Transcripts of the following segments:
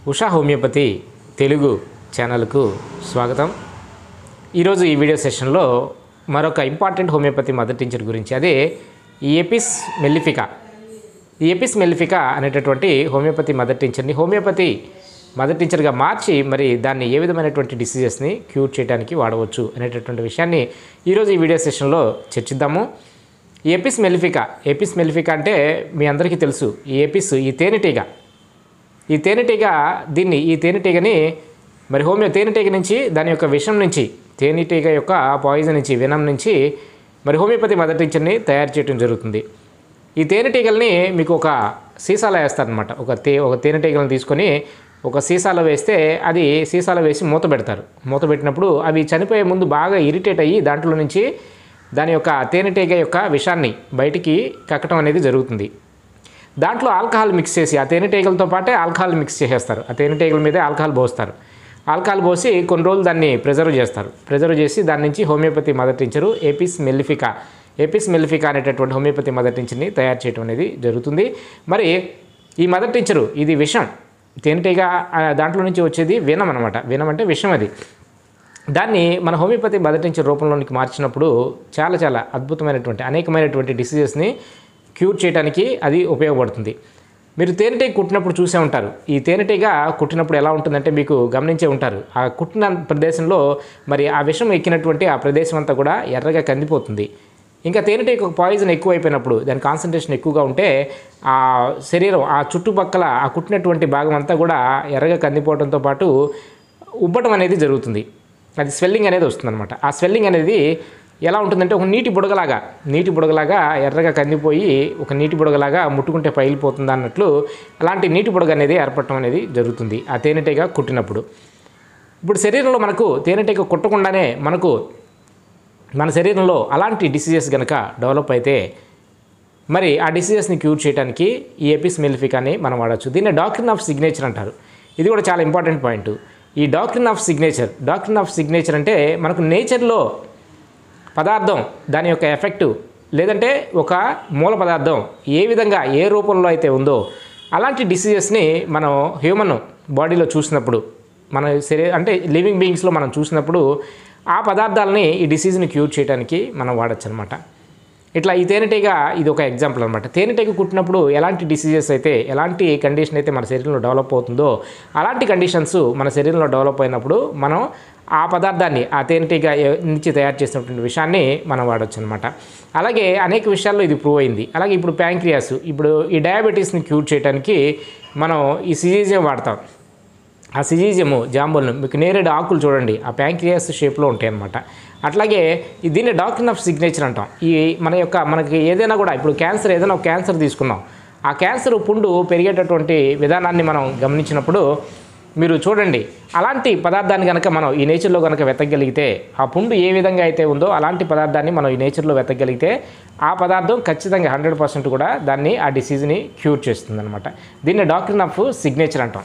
Usha homeopathy Telugu ఛానల్కు స్వాగతం ఈరోజు ఈ వీడియో సెషన్లో మరొక ఇంపార్టెంట్ హోమియోపతి మదర్ టీచర్ గురించి అదే ఈ ఎపిస్ మెల్లిఫికా ఈ ఎపిస్ మెల్లిఫికా అనేటటువంటి హోమియోపతి మదర్ టీచర్ని హోమియోపతి మదర్ టీచర్గా మార్చి మరి దాన్ని ఏ విధమైనటువంటి డిసీజెస్ని క్యూర్ చేయడానికి వాడవచ్చు అనేటటువంటి విషయాన్ని ఈరోజు ఈ వీడియో సెషన్లో చర్చిద్దాము ఈ ఎపిస్ మెల్లిఫికా ఎపిస్ మెల్లిఫికా అంటే మీ అందరికీ తెలుసు ఈ ఎపిస్ ఈ తేనెటీగ ఈ తేనెటీగ దీన్ని ఈ తేనెటీగని మరి హోమియో తేనెటీగ నుంచి దాని యొక్క విషం నుంచి తేనెటీగ యొక్క పాయిజన్ నుంచి వినం నుంచి మరి హోమియోపతి మదర్ టీచర్ని తయారు చేయడం జరుగుతుంది ఈ తేనెటీగల్ని మీకు ఒక సీసాలో వేస్తారనమాట ఒక తే ఒక తేనెటీగలను తీసుకొని ఒక సీసాలో వేస్తే అది సీసాలో వేసి మూత పెడతారు మూత పెట్టినప్పుడు అవి చనిపోయే ముందు బాగా ఇరిటేట్ అయ్యి దాంట్లో నుంచి దాని యొక్క తేనెటీగ యొక్క విషాన్ని బయటికి కక్కటం అనేది జరుగుతుంది దాంట్లో ఆల్కహాల్ మిక్స్ చేసి ఆ తేనెటీగలతో పాటే ఆల్కహాల్ మిక్స్ చేసేస్తారు ఆ తేనెటీగల మీదే ఆల్కహాల్ పోస్తారు ఆల్కహాల్ పోసి కొన్ని రోజులు దాన్ని ప్రిజర్వ్ చేస్తారు ప్రిజర్వ్ చేసి దాని నుంచి homeopathy mother tincture Apis mellifica Apis mellifica అనేటటువంటి హోమియోపతి మదర్ టీచర్ని తయారు చేయడం అనేది జరుగుతుంది మరి ఈ మదర్ టీచరు ఇది విషం తేనెటీగ ఆ, దాంట్లో నుంచి వచ్చేది వినం అనమాట వినం అంటే విషం అది దాన్ని మన హోమియోపతి మదర్ టీచర్ రూపంలోనికి మార్చినప్పుడు చాలా చాలా అద్భుతమైనటువంటి అనేకమైనటువంటి డిసీజెస్ని క్యూర్ చేయడానికి అది ఉపయోగపడుతుంది మీరు తేనెటీగ కుట్టినప్పుడు చూసే ఉంటారు ఈ తేనెటీగ కుట్టినప్పుడు ఎలా ఉంటుందంటే మీకు గమనించే ఉంటారు ఆ కుట్టిన ప్రదేశంలో మరి ఆ విషం ఎక్కినటువంటి ఆ ప్రదేశం అంతా కూడా ఎర్రగా కందిపోతుంది ఇంకా తేనెటీగ పాయిజన్ ఎక్కువైపోయినప్పుడు దాని కాన్సన్ట్రేషన్ ఎక్కువగా ఉంటే ఆ శరీరం ఆ చుట్టుపక్కల ఆ కుట్టినటువంటి భాగం అంతా కూడా ఎర్రగా కందిపోవడంతో పాటు ఉబ్బటం అనేది జరుగుతుంది అది స్వెల్లింగ్ అనేది వస్తుందన్నమాట ఆ స్వెల్లింగ్ అనేది ఎలా ఉంటుందంటే ఒక నీటి బుడగలాగా నీటి బుడగలాగా ఎర్రగా కందిపోయి ఒక నీటి బుడగలాగా ముట్టుకుంటే పగిలిపోతుంది అన్నట్లు అలాంటి నీటి బుడగ అనేది ఏర్పడటం అనేది జరుగుతుంది ఆ తేనెటీగ కుట్టినప్పుడు ఇప్పుడు శరీరంలో మనకు తేనెటీగ కుట్టకుండానే మనకు మన శరీరంలో అలాంటి డిసీజెస్ కనుక డెవలప్ అయితే మరి ఆ డిసీజెస్ని క్యూర్ చేయడానికి ఈ ఎపిస్ మెలిఫికాని మనం వాడచ్చు దీన్ని డాక్టరీన్ ఆఫ్ సిగ్నేచర్ అంటారు ఇది కూడా చాలా ఇంపార్టెంట్ పాయింట్ ఈ doctrine of signature doctrine of signature అంటే మనకు నేచర్లో పదార్థం దాని యొక్క ఎఫెక్టు లేదంటే ఒక మూల పదార్థం ఏ విధంగా ఏ రూపంలో అయితే ఉందో అలాంటి డిసీజెస్ని మనం హ్యూమన్ బాడీలో చూసినప్పుడు మన శరీర అంటే లివింగ్ బీయింగ్స్లో మనం చూసినప్పుడు ఆ పదార్థాలని ఈ డిసీజ్ని క్యూర్ చేయడానికి మనం వాడచ్చు అనమాట ఇట్లా ఈ తేనెటీగ ఇది ఒక ఎగ్జాంపుల్ అనమాట తేనెటీగ కుట్టినప్పుడు ఎలాంటి డిసీజెస్ అయితే ఎలాంటి కండిషన్ అయితే మన శరీరంలో డెవలప్ అవుతుందో అలాంటి కండిషన్స్ మన శరీరంలో డెవలప్ అయినప్పుడు మనం ఆ పదార్థాన్ని ఆ తేనెటీగ ఏ- నుంచి తయారు చేసినటువంటి విషయాన్ని మనం వాడచ్చు అనమాట అలాగే అనేక విషయాల్లో ఇది ప్రూవ్ అయింది అలాగే ఇప్పుడు ప్యాంక్రియాస్ ఇప్పుడు ఈ డయాబెటీస్ని క్యూర్ చేయడానికి మనం ఈ సిజీజియం వాడతాం ఆ సిజీజియము జాంబుల్ను మీకు నేరేడు ఆకులు చూడండి ఆ ప్యాంక్రియాస్ షేప్లో ఉంటాయి అన్నమాట అట్లాగే ఈ దీన్ని డాక్టర్ ఆఫ్ సిగ్నేచర్ అంటాం ఈ మన యొక్క మనకి ఏదైనా కూడా ఇప్పుడు క్యాన్సర్ ఏదైనా ఒక క్యాన్సర్ తీసుకున్నాం ఆ క్యాన్సర్ పుండు పెరిగేటటువంటి విధానాన్ని మనం గమనించినప్పుడు మీరు చూడండి అలాంటి పదార్థాన్ని కనుక మనం ఈ నేచర్లో కనుక వెతకగలిగితే ఆ పుండు ఏ విధంగా అయితే ఉందో అలాంటి పదార్థాన్ని మనం ఈ నేచర్లో వెతకగలిగితే ఆ పదార్థం ఖచ్చితంగా హండ్రెడ్ పర్సెంట్ కూడా దాన్ని ఆ డిసీజ్ని క్యూర్ చేస్తుంది అనమాట దీన్ని డాక్టర్ ఆఫ్ సిగ్నేచర్ అంటాం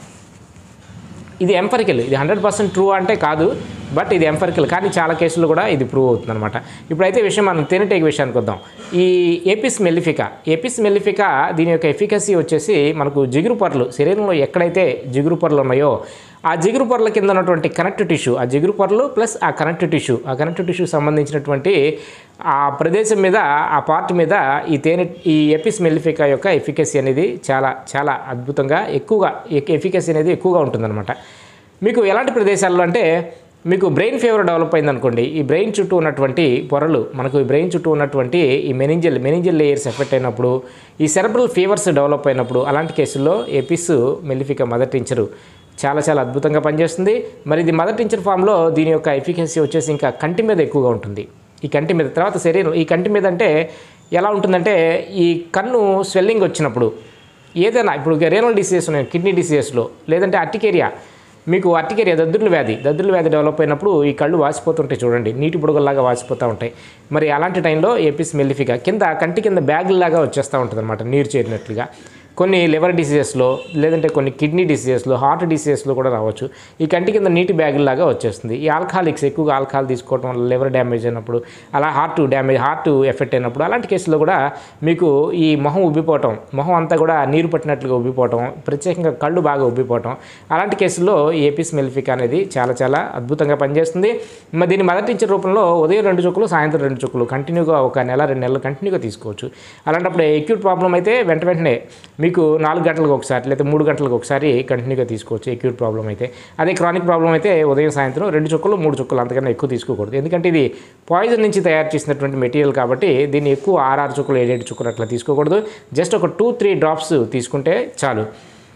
ఇది ఎంపరికల్ ఇది హండ్రెడ్ పర్సెంట్ ట్రూ అంటే కాదు బట్ ఇది ఎంపరికల్ కానీ చాలా కేసుల్లో కూడా ఇది ప్రూవ్ అవుతుంది అనమాట ఇప్పుడైతే విషయం మనం తేనెటీగ విషయానికి వద్దాం ఈ ఏపిస్ మెల్లిఫికా ఏపిస్ మెల్లిఫికా దీని యొక్క ఎఫికసీ వచ్చేసి మనకు జిగురు పొరలు శరీరంలో ఎక్కడైతే జిగురు పొరలు ఉన్నాయో ఆ జిగురు పొరల కింద ఉన్నటువంటి కనెక్ట్ టిష్యూ ఆ జిగురు పొరలు ప్లస్ ఆ కనెక్ట్ టిష్యూ ఆ కనెక్ట్ టిష్యూ సంబంధించినటువంటి ఆ ప్రదేశం మీద ఆ పార్ట్ మీద ఈ తేనె ఈ ఎపిస్ మెల్లిఫికా యొక్క ఎఫికసీ అనేది చాలా చాలా అద్భుతంగా ఎక్కువగా ఎఫికసీ అనేది ఎక్కువగా ఉంటుందన్నమాట మీకు ఎలాంటి ప్రదేశాల్లో అంటే మీకు బ్రెయిన్ ఫీవర్ డెవలప్ అయింది అనుకోండి ఈ బ్రెయిన్ చుట్టూ ఉన్నటువంటి పొరలు మనకు ఈ బ్రెయిన్ చుట్టూ ఉన్నటువంటి ఈ మెనింజల్ మెనింజల్ లేయర్స్ ఎఫెక్ట్ అయినప్పుడు ఈ సెరబ్రల్ ఫీవర్స్ డెవలప్ అయినప్పుడు అలాంటి కేసుల్లో ఎపిస్ మెల్లిఫికా మదర్ టించరు చాలా చాలా అద్భుతంగా పనిచేస్తుంది మరి ఇది మదర్ టించర్ ఫామ్లో దీని యొక్క ఎఫికసీ వచ్చేసి ఇంకా కంటి మీద ఎక్కువగా ఉంటుంది ఈ కంటి మీద తర్వాత శరీరం ఈ కంటి మీద అంటే ఎలా ఉంటుందంటే ఈ కన్ను స్వెల్లింగ్ వచ్చినప్పుడు ఏదైనా ఇప్పుడు రేనల్ డిసీజెస్ ఉన్నాయి కిడ్నీ డిసీజెస్లో లేదంటే అర్టికేరియా మీకు అర్టికేరియా దద్దుర్ల వ్యాధి దద్దుర్ల వ్యాధి డెవలప్ అయినప్పుడు ఈ కళ్ళు వాసిపోతుంటాయి చూడండి నీటి బుడగల్లాగా వాసిపోతూ ఉంటాయి మరి అలాంటి టైంలో ఏపిస్ మెల్లిఫిగా కింద కంటి కింద బ్యాగుల్లాగా వచ్చేస్తూ ఉంటుంది అనమాట నీరు చేరినట్లుగా కొన్ని లివర్ డిసీజెస్లో లేదంటే కొన్ని కిడ్నీ డిసీజెస్లో హార్ట్ డిసీజెస్లో కూడా రావచ్చు ఈ కంటి కింద నీటి బ్యాగులాగా వచ్చేస్తుంది ఈ ఆల్కహాలిక్స్ ఎక్కువగా ఆల్కహాల్ తీసుకోవడం వల్ల లివర్ డ్యామేజ్ అయినప్పుడు అలా హార్ట్ డ్యామేజ్ హార్ట్ ఎఫెక్ట్ అయినప్పుడు అలాంటి కేసులో కూడా మీకు ఈ మొహం ఉబ్బిపోవటం మొహం అంతా కూడా నీరు పట్టినట్లుగా ఉబ్బిపోవటం ప్రత్యేకంగా కళ్ళు బాగా ఉబ్బిపోవటం అలాంటి కేసుల్లో ఈ ఏపీస్ మెల్ఫిక్ అనేది చాలా చాలా అద్భుతంగా పనిచేస్తుంది మరి దీన్ని మొదటించే రూపంలో ఉదయం రెండు చుక్కలు సాయంత్రం రెండు చుక్కలు కంటిన్యూగా ఒక నెల రెండు నెలలు కంటిన్యూగా తీసుకోవచ్చు అలాంటప్పుడు ఎక్యూట్ ప్రాబ్లం అయితే వెంట వెంటనే మీకు నాలుగు గంటలకు ఒకసారి లేదా మూడు గంటలకు ఒకసారి కంటిన్యూగా తీసుకోవచ్చు ఎక్యూట్ ప్రాబ్లం అయితే అదే క్రానిక్ ప్రాబ్లం అయితే ఉదయం సాయంత్రం రెండు చుక్కలు మూడు చుక్కలు అంతకన్నా ఎక్కువ తీసుకోకూడదు ఎందుకంటే ఇది పాయిజన్ నుంచి తయారు చేసినటువంటి మెటీరియల్ కాబట్టి దీన్ని ఎక్కువ ఆరారు చుక్కలు ఏడేడు చుక్కలు అట్లా తీసుకోకూడదు జస్ట్ ఒక టూ త్రీ డ్రాప్స్ తీసుకుంటే చాలు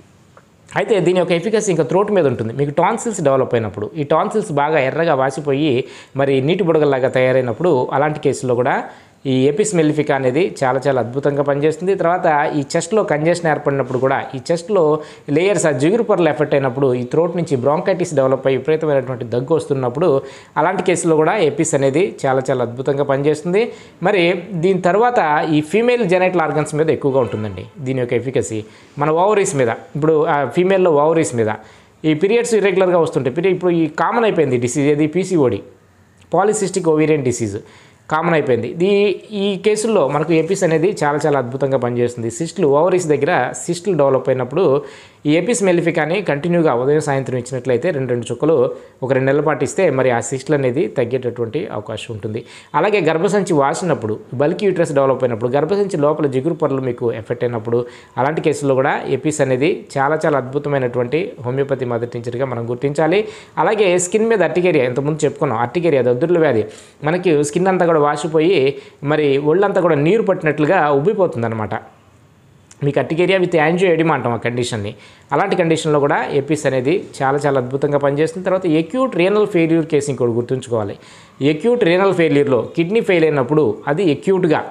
అయితే దీని యొక్క ఎఫికసీ ఇంకా త్రోట్ మీద ఉంటుంది మీకు టాన్సిల్స్ డెవలప్ అయినప్పుడు ఈ టాన్సిల్స్ బాగా ఎర్రగా వాసిపోయి మరి నీటి బుడగల్లాగా తయారైనప్పుడు అలాంటి కేసుల్లో కూడా ఈ ఎపిస్ మెల్లిఫికా అనేది చాలా చాలా అద్భుతంగా పనిచేస్తుంది తర్వాత ఈ చెస్ట్లో కంజెషన్ ఏర్పడినప్పుడు కూడా ఈ చెస్ట్లో లేయర్స్ ఆ జిగురు పొరలు ఎఫెక్ట్ అయినప్పుడు ఈ త్రోట్ నుంచి బ్రాంకైటిస్ డెవలప్ అయ్యి విపరీతమైనటువంటి దగ్గు వస్తున్నప్పుడు అలాంటి కేసులో కూడా ఎపిస్ అనేది చాలా చాలా అద్భుతంగా పనిచేస్తుంది మరి దీని తర్వాత ఈ ఫీమేల్ జెనైటల్ ఆర్గన్స్ మీద ఎక్కువగా ఉంటుందండి దీని యొక్క ఎఫికసీ మన ఓవరీస్ మీద ఇప్పుడు ఫీమేల్లో ఓవరీస్ మీద ఈ పీరియడ్స్ ఇరెగ్యులర్గా వస్తుంటాయి పీరియడ్ ఇప్పుడు ఈ కామన్ అయిపోయింది డిసీజ్ ఏది PCOD polycystic ovarian disease common అయిపోయింది దీ ఈ కేసుల్లో మనకు ఎపిస్ అనేది చాలా చాలా అద్భుతంగా పనిచేస్తుంది సిస్టులు ఓవరీస్ దగ్గర సిస్టులు డెవలప్ అయినప్పుడు ఈ ఎపిస్ మెలిఫికాని కంటిన్యూగా ఉదయం సాయంత్రం ఇచ్చినట్లయితే రెండు రెండు చుక్కలు ఒక రెండు నెలల పాటు ఇస్తే మరి ఆ సిస్టులు అనేది తగ్గేటటువంటి అవకాశం ఉంటుంది అలాగే గర్భసంచి వాసినప్పుడు బల్క్ యూట్రస్ డెవలప్ అయినప్పుడు గర్భసంచి లోపల జిగురు పొరలు మీకు ఎఫెక్ట్ అయినప్పుడు అలాంటి కేసుల్లో కూడా ఎపిస్ అనేది చాలా చాలా అద్భుతమైనటువంటి హోమియోపతి మదర్ టీచర్గా మనం గుర్తించాలి అలాగే స్కిన్ మీద అర్టికేరియా ఇంతకుముందు చెప్పుకున్నాం అర్టికేరియా దద్దుర్ల వ్యాధి మనకి స్కిన్ అంతా కూడా వాసిపోయి మరి ఒళ్ళంతా కూడా నీరు పట్టినట్లుగా ఉబ్బిపోతుంది అనమాట మీకు అట్టికేరియా విత్ యాంజియో ఎడిమా అంటాం ఆ కండిషన్ని అలాంటి కండిషన్లో కూడా ఎపిస్ అనేది చాలా చాలా అద్భుతంగా పనిచేస్తుంది తర్వాత ఎక్యూట్ రీనల్ ఫెయిల్యూర్ కేసు ఇంకోటి గుర్తుంచుకోవాలి ఎక్యూట్ రీనల్ ఫెయిల్యూర్లో కిడ్నీ ఫెయిల్ అయినప్పుడు అది ఎక్యూట్గా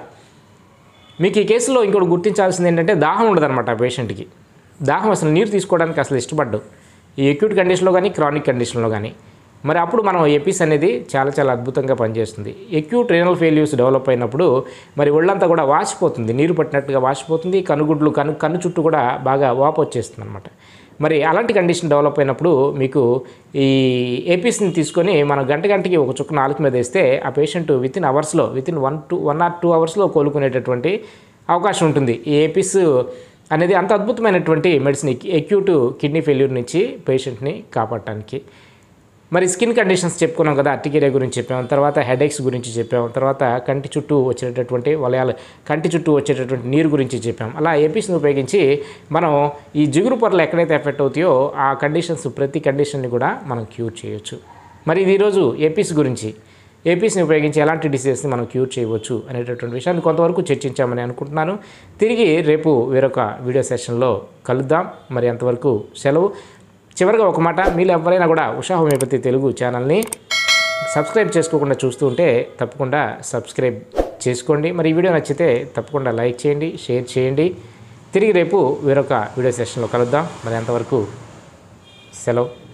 మీకు ఈ కేసులో ఇంకోటి గుర్తించాల్సింది ఏంటంటే దాహం ఉండదన్నమాట ఆ పేషెంట్కి దాహం అసలు నీరు తీసుకోవడానికి అసలు ఇష్టపడ్డు ఈ ఎక్యూట్ కండిషన్లో కానీ క్రానిక్ కండిషన్లో కానీ మరి అప్పుడు మనం ఎపిస్ అనేది చాలా చాలా అద్భుతంగా పనిచేస్తుంది ఎక్యూట్ రీనల్ ఫెయిల్యూర్స్ డెవలప్ అయినప్పుడు మరి ఒళ్ళంతా కూడా వాసిపోతుంది నీరు పట్టినట్టుగా వాసిపోతుంది కనుగుడ్లు కను కన్ను చుట్టూ కూడా బాగా వాపు వచ్చేస్తుంది అనమాట మరి అలాంటి కండిషన్ డెవలప్ అయినప్పుడు మీకు ఈ ఏపీస్ని తీసుకొని మనం గంట గంటకి ఒక చుక్క నాలుగు మీద వేస్తే ఆ పేషెంట్ విత్ ఇన్ అవర్స్లో with in one two one or two అవర్స్లో కోలుకునేటటువంటి అవకాశం ఉంటుంది ఈ ఏపీస్ అనేది అంత అద్భుతమైనటువంటి మెడిసిన్ ఎక్యూట్ కిడ్నీ ఫెయిల్యూర్ నుంచి పేషెంట్ని కాపాడటానికి మరి స్కిన్ కండిషన్స్ చెప్పుకున్నాం కదా అట్టికేరియా గురించి చెప్పాం తర్వాత హెడేక్స్ గురించి చెప్పాం తర్వాత కంటి చుట్టూ వచ్చేటటువంటి వలయాలు కంటి చుట్టూ వచ్చేటటువంటి నీరు గురించి చెప్పాం అలా ఏపీస్ని ఉపయోగించి మనం ఈ జిగురు పొరలు ఎక్కడైతే ఎఫెక్ట్ అవుతాయో ఆ కండిషన్స్ ప్రతి కండిషన్ని కూడా మనం క్యూర్ చేయొచ్చు మరి ఇది ఈరోజు ఏపీస్ గురించి ఏపీస్ని ఉపయోగించి ఎలాంటి డిసీజెస్ని మనం క్యూర్ చేయవచ్చు అనేటటువంటి విషయాన్ని కొంతవరకు చర్చించామని అనుకుంటున్నాను తిరిగి రేపు వేరొక వీడియో సెషన్లో కలుద్దాం మరి అంతవరకు సెలవు చివరిగా ఒక మాట మీరు ఎవరైనా కూడా ఉషా హోమియోపతి తెలుగు ఛానల్ని సబ్స్క్రైబ్ చేసుకోకుండా చూస్తూ ఉంటే తప్పకుండా సబ్స్క్రైబ్ చేసుకోండి మరి ఈ వీడియో నచ్చితే తప్పకుండా లైక్ చేయండి షేర్ చేయండి తిరిగి రేపు వేరొక వీడియో సెషన్లో కలుద్దాం మరి అంతవరకు సెలవు